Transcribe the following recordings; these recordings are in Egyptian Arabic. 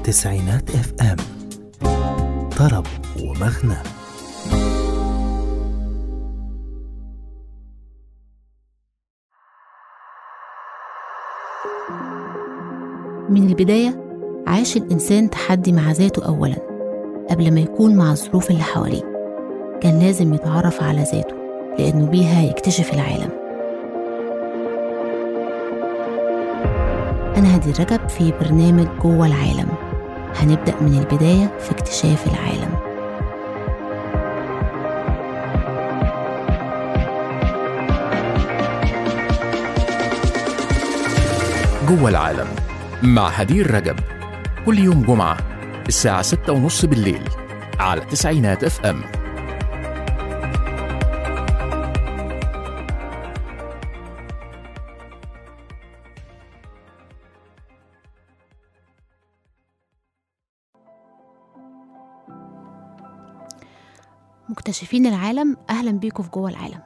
تسعينات اف ام طرب ومغنى من البداية عاش الإنسان تحدي مع ذاته أولا قبل ما يكون مع الظروف اللي حواليه كان لازم يتعرف على ذاته لأنه بيها يكتشف العالم أنا هدي رجب في برنامج جوه العالم هنبدأ من البداية في اكتشاف العالم جوه العالم مع هدير رجب كل يوم جمعة الساعة ستة ونص بالليل على تسعينات اف ام مكتشفين العالم أهلا بيكم في جوه العالم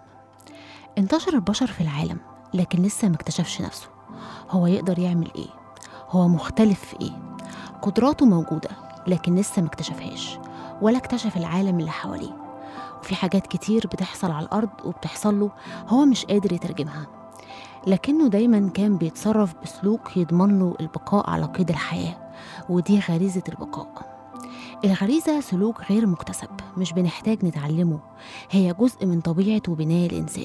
انتشر البشر في العالم لكن لسه ما اكتشفش نفسه هو يقدر يعمل ايه هو مختلف في ايه قدراته موجودة لكن لسه ما اكتشفهاش ولا اكتشف العالم اللي حواليه وفي حاجات كتير بتحصل على الأرض وبتحصل له هو مش قادر يترجمها لكنه دايما كان بيتصرف بسلوك يضمن له البقاء على قيد الحياة ودي غريزة البقاء الغريزة سلوك غير مكتسب مش بنحتاج نتعلمه هي جزء من طبيعة وبناء الإنسان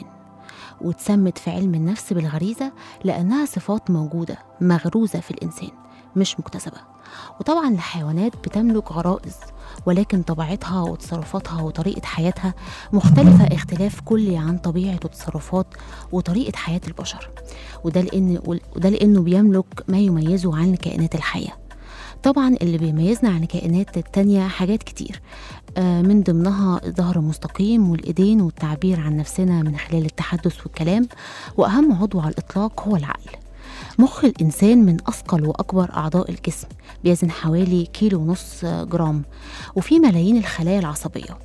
واتسمت في علم النفس بالغريزة لأنها صفات موجودة مغروزة في الإنسان مش مكتسبة وطبعا الحيوانات بتملك غرائز ولكن طبيعتها وتصرفاتها وطريقة حياتها مختلفة اختلاف كلي عن طبيعة وتصرفات وطريقة حياة البشر وده لأن وده لأنه بيملك ما يميزه عن الكائنات الحية طبعا اللي بيميزنا عن الكائنات التانية حاجات كتير آه، من ضمنها الظهر المستقيم والإيدين والتعبير عن نفسنا من خلال التحدث والكلام وأهم عضو على الإطلاق هو العقل مخ الإنسان من أثقل وأكبر أعضاء الجسم بيزن حوالي كيلو ونص جرام وفيه ملايين الخلايا العصبية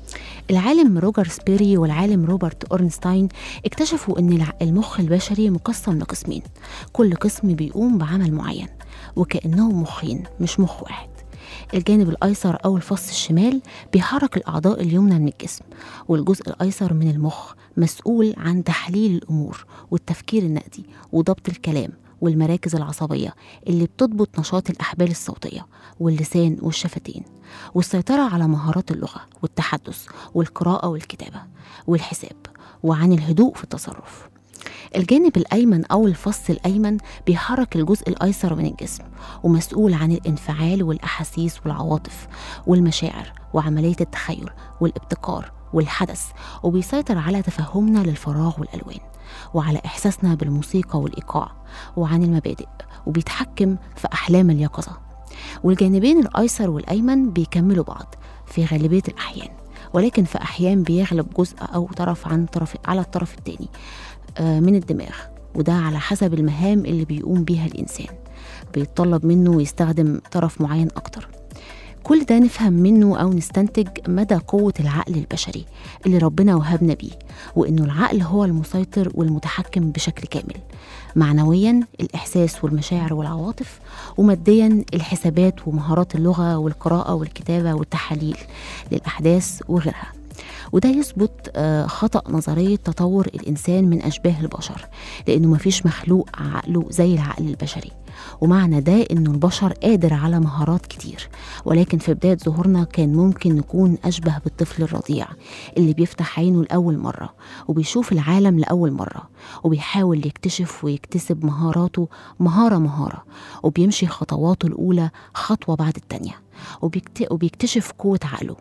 العالم روجر سبيري والعالم روبرت أورنستاين اكتشفوا أن الع- المخ البشري مقسم لقسمين كل قسم بيقوم بعمل معين وكأنهم مخين مش مخ واحد الجانب الأيسر أو الفص الشمال بيحرك الأعضاء اليمنى من الجسم والجزء الأيسر من المخ مسؤول عن تحليل الأمور والتفكير النقدي وضبط الكلام والمراكز العصبية اللي بتضبط نشاط الأحبال الصوتية واللسان والشفتين والسيطرة على مهارات اللغة والتحدث والقراءة والكتابة والحساب وعن الهدوء في التصرف الجانب الأيمن أو الفص الأيمن بيحرك الجزء الأيسر من الجسم ومسؤول عن الانفعال والأحاسيس والعواطف والمشاعر وعملية التخيل والابتكار والحدث وبيسيطر على تفهمنا للفراغ والألوان وعلى إحساسنا بالموسيقى والإيقاع وعن المبادئ وبيتحكم في أحلام اليقظة والجانبين الأيسر والأيمن بيكملوا بعض في غالبية الأحيان ولكن في أحيان بيغلب جزء أو طرف عن طرف على الطرف التاني آه، من الدماغ وده على حسب المهام اللي بيقوم بيها الإنسان بيتطلب منه يستخدم طرف معين أكتر كل ده نفهم منه أو نستنتج مدى قوة العقل البشري اللي ربنا وهبنا بيه وإنه العقل هو المسيطر والمتحكم بشكل كامل معنويا الإحساس والمشاعر والعواطف وماديا الحسابات ومهارات اللغة والقراءة والكتابة والتحاليل للأحداث وغيرها وده يثبت آه، خطأ نظرية تطور الإنسان من أشباه البشر لأنه مفيش مخلوق عقله زي العقل البشري ومعنى ده إنه البشر قادر على مهارات كتير ولكن في بداية ظهورنا كان ممكن نكون أشبه بالطفل الرضيع اللي بيفتح عينه لأول مرة وبيشوف العالم لأول مرة وبيحاول يكتشف ويكتسب مهاراته مهارة مهارة وبيمشي خطواته الأولى خطوة بعد التانية وبيكت- وبيكتشف قوة عقله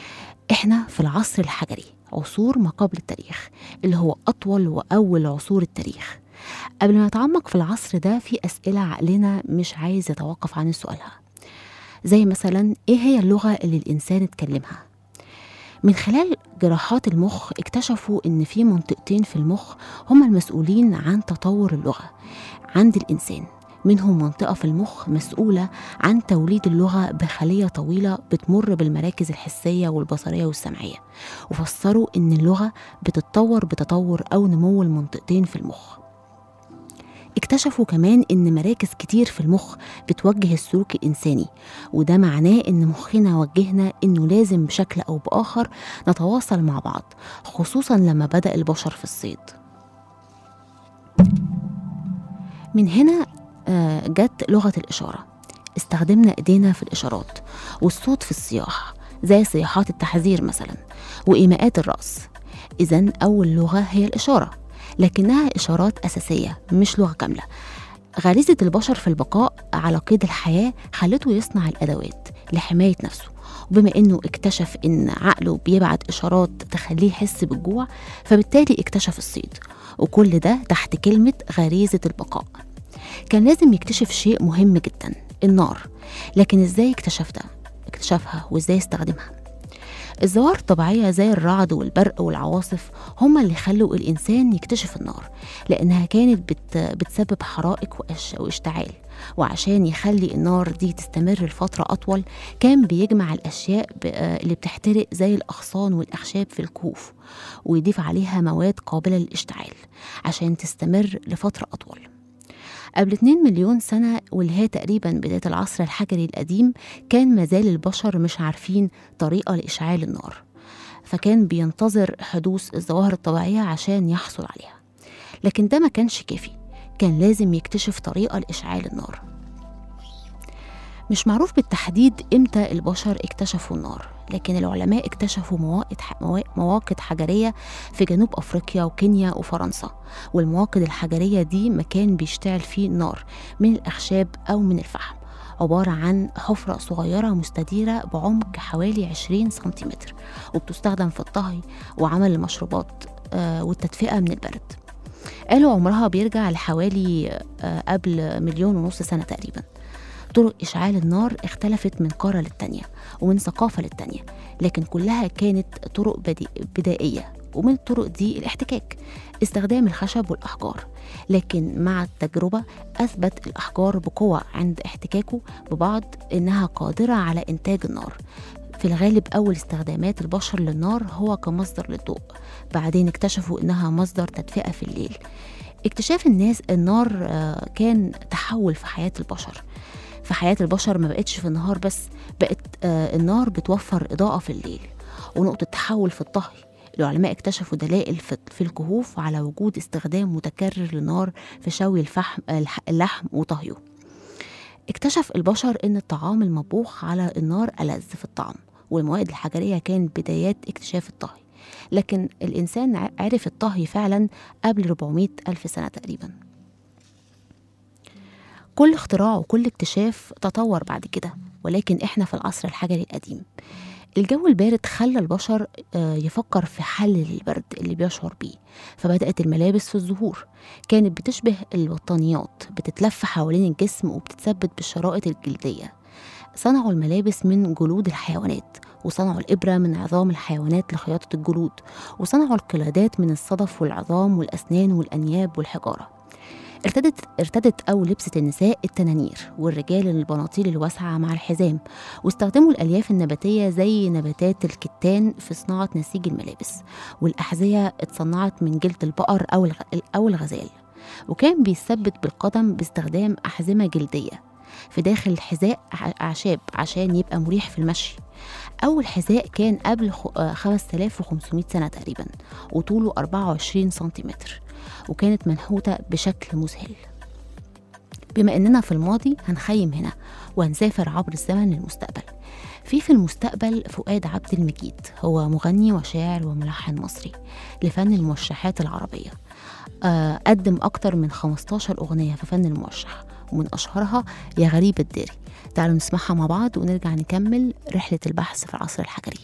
احنا في العصر الحجري عصور ما قبل التاريخ اللي هو أطول وأول عصور التاريخ قبل ما نتعمق في العصر ده في أسئلة عقلنا مش عايز يتوقف عن سؤالها زي مثلا إيه هي اللغة اللي الإنسان اتكلمها من خلال جراحات المخ اكتشفوا إن في منطقتين في المخ هما المسؤولين عن تطور اللغة عند الإنسان منهم منطقة في المخ مسؤولة عن توليد اللغة بخلية طويلة بتمر بالمراكز الحسية والبصرية والسمعية وفسروا إن اللغة بتتطور بتطور أو نمو المنطقتين في المخ اكتشفوا كمان إن مراكز كتير في المخ بتوجه السلوك الإنساني وده معناه إن مخنا وجهنا إنه لازم بشكل أو بآخر نتواصل مع بعض خصوصا لما بدأ البشر في الصيد من هنا آه، جت لغة الإشارة استخدمنا إيدينا في الإشارات والصوت في الصياح زي صياحات التحذير مثلا وإيماءات الرأس إذا أول لغة هي الإشارة لكنها إشارات أساسية مش لغة كاملة غريزة البشر في البقاء على قيد الحياة خلته يصنع الأدوات لحماية نفسه وبما إنه اكتشف إن عقله بيبعت إشارات تخليه يحس بالجوع فبالتالي اكتشف الصيد وكل ده تحت كلمة غريزة البقاء كان لازم يكتشف شيء مهم جدا النار لكن ازاي اكتشف ده اكتشفها وازاي استخدمها الظواهر الطبيعية زي الرعد والبرق والعواصف هما اللي خلوا الإنسان يكتشف النار لأنها كانت بت بتسبب حرائق وإش- واشتعال وعشان يخلي النار دي تستمر لفترة أطول كان بيجمع الأشياء ب- آه اللي بتحترق زي الأغصان والأخشاب في الكهوف ويضيف عليها مواد قابلة للاشتعال عشان تستمر لفترة أطول قبل 2 مليون سنة واللي هي تقريبا بداية العصر الحجري القديم كان مازال البشر مش عارفين طريقة لإشعال النار فكان بينتظر حدوث الظواهر الطبيعية عشان يحصل عليها لكن ده ما كانش كافي كان لازم يكتشف طريقة لإشعال النار مش معروف بالتحديد إمتى البشر اكتشفوا النار لكن العلماء اكتشفوا مواقد موا- مواقد حجرية في جنوب أفريقيا وكينيا وفرنسا والمواقد الحجرية دي مكان بيشتعل فيه نار من الأخشاب أو من الفحم عبارة عن حفرة صغيرة مستديرة بعمق حوالي 20 سنتيمتر وبتستخدم في الطهي وعمل المشروبات آه، والتدفئة من البرد قالوا عمرها بيرجع لحوالي آه، قبل مليون ونص سنة تقريبا طرق إشعال النار اختلفت من قارة للتانية ومن ثقافة للتانية لكن كلها كانت طرق بدي- بدائية ومن الطرق دي الاحتكاك استخدام الخشب والأحجار لكن مع التجربة أثبت الأحجار بقوة عند احتكاكه ببعض إنها قادرة على إنتاج النار في الغالب أول استخدامات البشر للنار هو كمصدر للضوء بعدين اكتشفوا إنها مصدر تدفئة في الليل اكتشاف الناس النار آه، كان تحول في حياة البشر في حياة البشر ما بقتش في النهار بس بقت آه، النار بتوفر إضاءة في الليل ونقطة تحول في الطهي العلماء اكتشفوا دلائل في في الكهوف على وجود استخدام متكرر للنار في شوي الفحم الح- اللحم وطهيه اكتشف البشر ان الطعام المطبوخ على النار ألذ في الطعم والمواد الحجرية كانت بدايات اكتشاف الطهي لكن الإنسان ع- عرف الطهي فعلا قبل 400 ألف سنة تقريبا كل اختراع وكل اكتشاف تطور بعد كده ولكن احنا في العصر الحجري القديم الجو البارد خلى البشر آه، يفكر في حل للبرد اللي بيشعر بيه فبدأت الملابس في الظهور كانت بتشبه البطانيات بتتلف حوالين الجسم وبتتثبت بالشرائط الجلدية صنعوا الملابس من جلود الحيوانات وصنعوا الإبرة من عظام الحيوانات لخياطة الجلود وصنعوا القلادات من الصدف والعظام والأسنان والأنياب والحجارة ارتدت ارتدت أو لبست النساء التنانير والرجال البناطيل الواسعة مع الحزام واستخدموا الألياف النباتية زي نباتات الكتان في صناعة نسيج الملابس والأحذية اتصنعت من جلد البقر أو الغ... أو الغزال وكان بيثبت بالقدم باستخدام أحزمة جلدية في داخل الحذاء ع- أعشاب عشان يبقى مريح في المشي أول حذاء كان قبل خ- آه 5500 سنة تقريبا وطوله 24 سنتيمتر وكانت منحوتة بشكل مذهل بما إننا في الماضي هنخيم هنا وهنسافر عبر الزمن للمستقبل في في المستقبل فؤاد عبد المجيد هو مغني وشاعر وملحن مصري لفن الموشحات العربية آه، قدم أكتر من 15 أغنية في فن الموشح ومن أشهرها يا غريب الداري تعالوا نسمعها مع بعض ونرجع نكمل رحلة البحث في العصر الحجري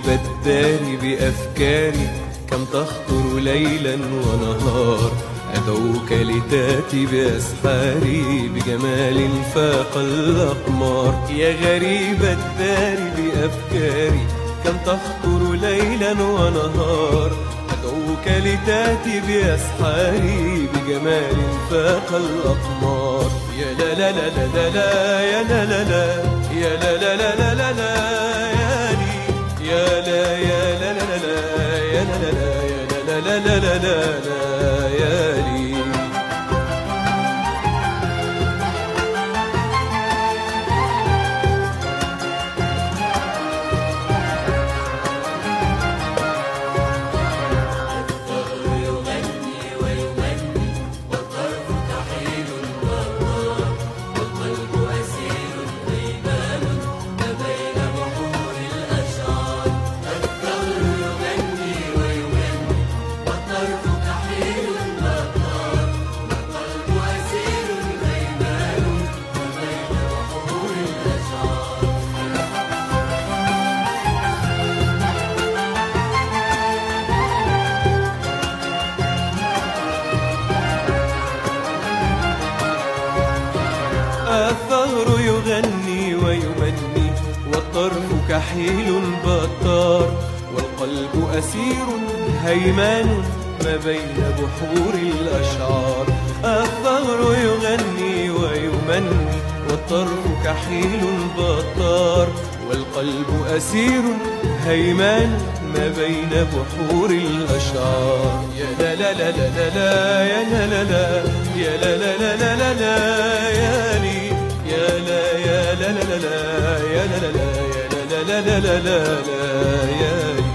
الداري بأفكاري كم تخطر ليلا ونهار أدعوك لتاتي بأسحاري بجمال فاق الأقمار يا غريب الداري بأفكاري كم تخطر ليلا ونهار أدعوك لتاتي بأسحاري بجمال فاق الأقمار يا لا لا لا لا لا لا يا لا لا لا يا لا لا لا لا لا لا يا لي يا لا يا لا لا لا لا يا لا لا لا يا لا لا لا لا لا لا يا لي الثغر يغني ويمني والطرف كحيل بطار والقلب أسير هيمان ما بين بحور الأشعار الثغر يغني ويمني والطرف كحيل بطار والقلب أسير هيمان ما بين بحور الأشعار يا لا لا لا لا لا لا يا لا لا لا يا لا لا لا لا لا لا يا لي يا لا يا لا لا لا لا يا لا لا لا يا لا لا لا لا لا لا يا لي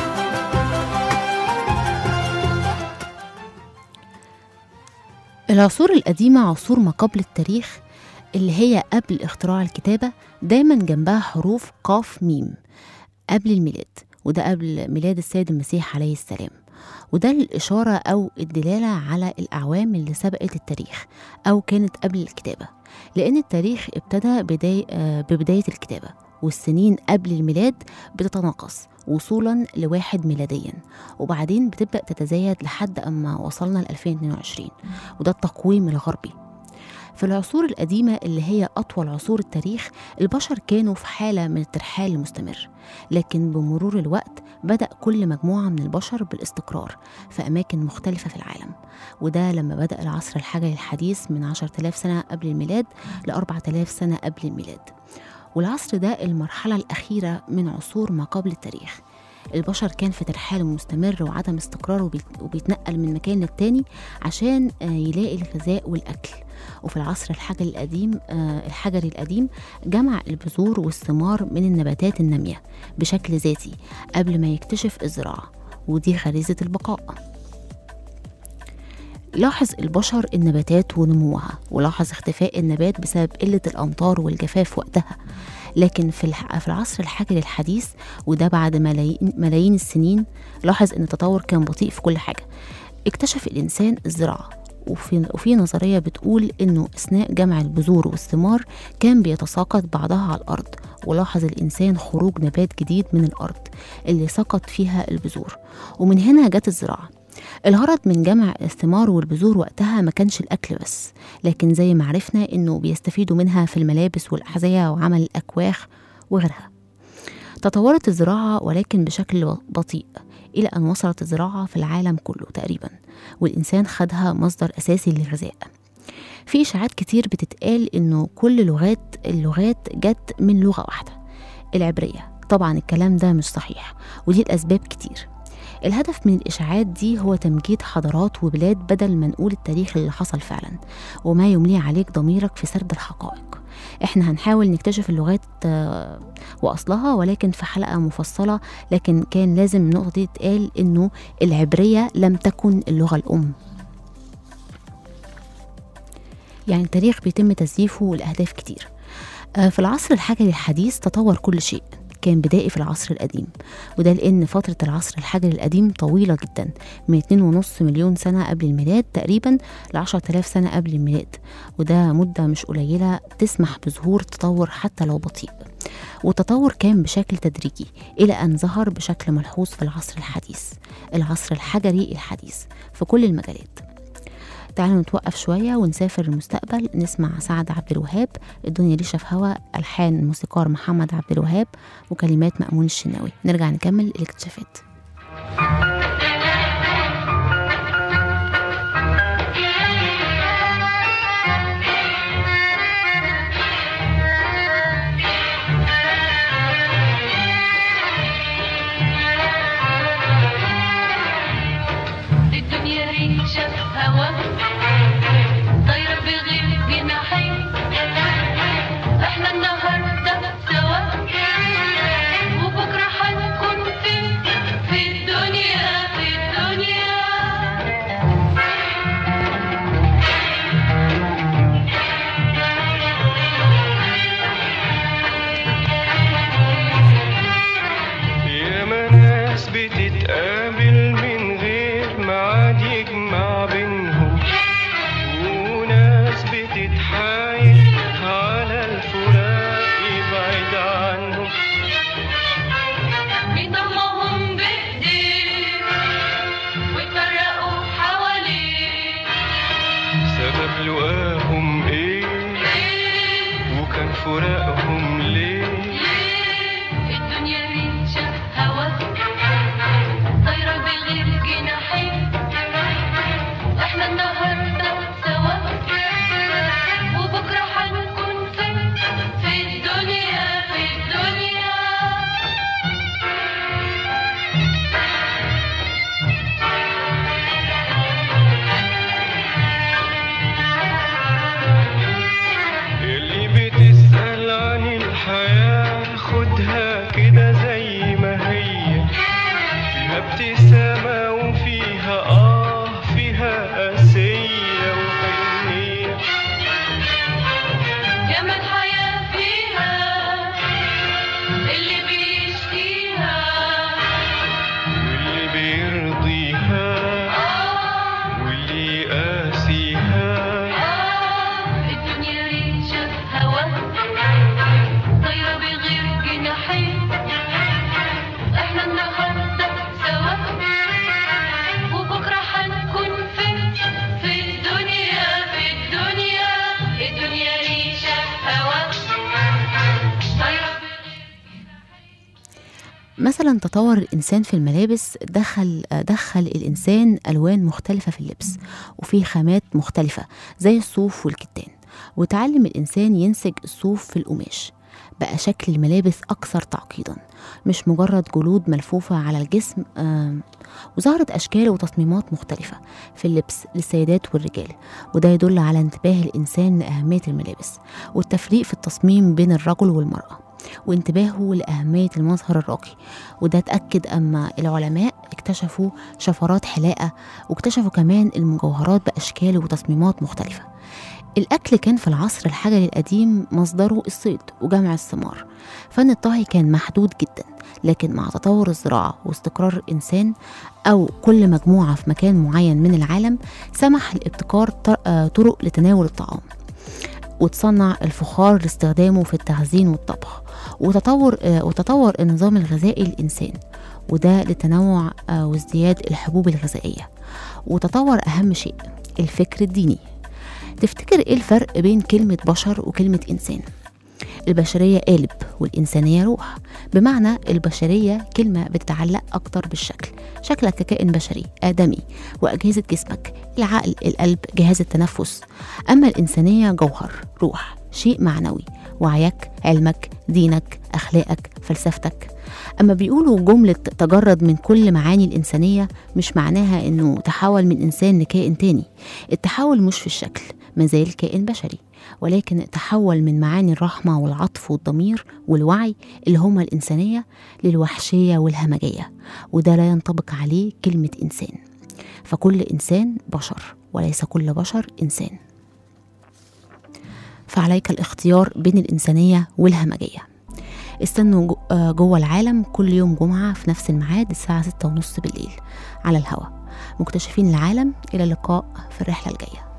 العصور القديمة عصور ما قبل التاريخ اللي هي قبل اختراع الكتابة دايما جنبها حروف قاف ميم قبل الميلاد وده قبل ميلاد السيد المسيح عليه السلام وده الإشارة أو الدلالة على الأعوام اللي سبقت التاريخ أو كانت قبل الكتابة لأن التاريخ ابتدى بداية آه، ببداية الكتابة والسنين قبل الميلاد بتتناقص وصولا لواحد ميلاديا وبعدين بتبدأ تتزايد لحد أما وصلنا ل 2022 وده التقويم الغربي في العصور القديمة اللي هي أطول عصور التاريخ البشر كانوا في حالة من الترحال المستمر لكن بمرور الوقت بدأ كل مجموعة من البشر بالاستقرار في أماكن مختلفة في العالم وده لما بدأ العصر الحجري الحديث من 10000 سنة قبل الميلاد ل 4000 سنة قبل الميلاد والعصر ده المرحلة الأخيرة من عصور ما قبل التاريخ البشر كان في ترحال مستمر وعدم استقرار وبيت- وبيتنقل من مكان للتاني عشان آه، يلاقي الغذاء والأكل وفي العصر الحجري القديم آه، الحجري القديم جمع البذور والثمار من النباتات النامية بشكل ذاتي قبل ما يكتشف الزراعة ودي غريزة البقاء لاحظ البشر النباتات ونموها ولاحظ اختفاء النبات بسبب قلة الأمطار والجفاف وقتها لكن في الح- في العصر الحجري الحديث وده بعد ملايين, ملايين السنين لاحظ ان التطور كان بطيء في كل حاجة اكتشف الإنسان الزراعة وفي, وفي نظرية بتقول إنه أثناء جمع البذور والثمار كان بيتساقط بعضها على الأرض ولاحظ الإنسان خروج نبات جديد من الأرض اللي سقط فيها البذور ومن هنا جت الزراعة الغرض من جمع الثمار والبذور وقتها ما كانش الأكل بس لكن زي ما عرفنا إنه بيستفيدوا منها في الملابس والأحذية وعمل الأكواخ وغيرها تطورت الزراعة ولكن بشكل بطيء إلى أن وصلت الزراعة في العالم كله تقريبا والإنسان خدها مصدر أساسي للغذاء في إشاعات كتير بتتقال إنه كل لغات اللغات جت من لغة واحدة العبرية طبعا الكلام ده مش صحيح ودي الأسباب كتير الهدف من الإشاعات دي هو تمجيد حضارات وبلاد بدل ما نقول التاريخ اللي حصل فعلا وما يملي عليك ضميرك في سرد الحقائق احنا هنحاول نكتشف اللغات آه، وأصلها ولكن في حلقة مفصلة لكن كان لازم النقطة دي تتقال إنه العبرية لم تكن اللغة الأم يعني التاريخ بيتم تزييفه لأهداف كتير آه، في العصر الحجري الحديث تطور كل شيء كان بدائي في العصر القديم وده لأن فترة العصر الحجري القديم طويلة جدا من 2.5 مليون سنة قبل الميلاد تقريبا ل 10000 سنة قبل الميلاد وده مدة مش قليلة تسمح بظهور تطور حتى لو بطيء والتطور كان بشكل تدريجي إلى أن ظهر بشكل ملحوظ في العصر الحديث العصر الحجري الحديث في كل المجالات تعالوا نتوقف شوية ونسافر المستقبل نسمع سعد عبد الوهاب الدنيا ليشة في هوا ألحان الموسيقار محمد عبد الوهاب وكلمات مأمون الشناوي نرجع نكمل الاكتشافات الدنيا ريشة في هوا طايرة بغير جناحين احنا النهاردة سوا وبكرة هنكون فين في الدنيا في الدنيا ياما ناس بتتقابل من غير ميعاد يجمع بينهم وناس بتتحايل على الفراق يبعد عنهم بيضمهم بايديه ويفرقوا حواليه سبب لقاهم ايه ليه وكان فراقهم ليه ليه الدنيا ريشة هوا طايرة بغير جناحين احنا النهاردة سوا وبكرة هنكون فين في الدنيا في الدنيا اللي بتسأل عن الحياة خدها كده زي ما هي فيها ابتسامة وفيها آه فيها قاسية وحنية ياما الحياة فيها اللي بيشتيها واللي بيرضيها آه واللي يقاسيها آه الدنيا ريشة هوا طايرة بغير جناحين احنا النهاردة سوا وبكرة هنكون فين في الدنيا في الدنيا الدنيا ريشة هوا طايرة بغير مثلا تطور الإنسان في الملابس دخل دخل الإنسان ألوان مختلفة في اللبس وفي خامات مختلفة زي الصوف والكتان وتعلم الإنسان ينسج الصوف في القماش بقى شكل الملابس أكثر تعقيدا مش مجرد جلود ملفوفة على الجسم آم، وظهرت أشكال وتصميمات مختلفة في اللبس للسيدات والرجال وده يدل على انتباه الإنسان لأهمية الملابس والتفريق في التصميم بين الرجل والمرأة وانتباهه لأهمية المظهر الراقي وده اتأكد أما العلماء اكتشفوا شفرات حلاقة واكتشفوا كمان المجوهرات بأشكال وتصميمات مختلفة الأكل كان في العصر الحجري القديم مصدره الصيد وجمع الثمار فن الطهي كان محدود جدا لكن مع تطور الزراعة واستقرار الإنسان أو كل مجموعة في مكان معين من العالم سمح لابتكار طر- آه، طرق لتناول الطعام وتصنع الفخار لاستخدامه في التخزين والطبخ وتطور آه، وتطور النظام الغذائي للإنسان وده لتنوع آه، وازدياد الحبوب الغذائية وتطور أهم شيء الفكر الديني تفتكر ايه الفرق بين كلمة بشر وكلمة إنسان؟ البشرية قالب والإنسانية روح بمعنى البشرية كلمة بتتعلق أكتر بالشكل شكلك ككائن بشري آدمي وأجهزة جسمك العقل القلب جهاز التنفس أما الإنسانية جوهر روح شيء معنوي وعيك علمك دينك أخلاقك فلسفتك أما بيقولوا جملة تجرد من كل معاني الإنسانية مش معناها إنه تحول من إنسان لكائن تاني التحول مش في الشكل مازال كائن بشري ولكن تحول من معاني الرحمة والعطف والضمير والوعي اللي هما الإنسانية للوحشية والهمجية وده لا ينطبق عليه كلمة إنسان فكل إنسان بشر وليس كل بشر إنسان فعليك الاختيار بين الإنسانية والهمجية استنوا جو- آه، جوه العالم كل يوم جمعة في نفس الميعاد الساعة ستة ونص بالليل على الهوا مكتشفين العالم إلى اللقاء في الرحلة الجاية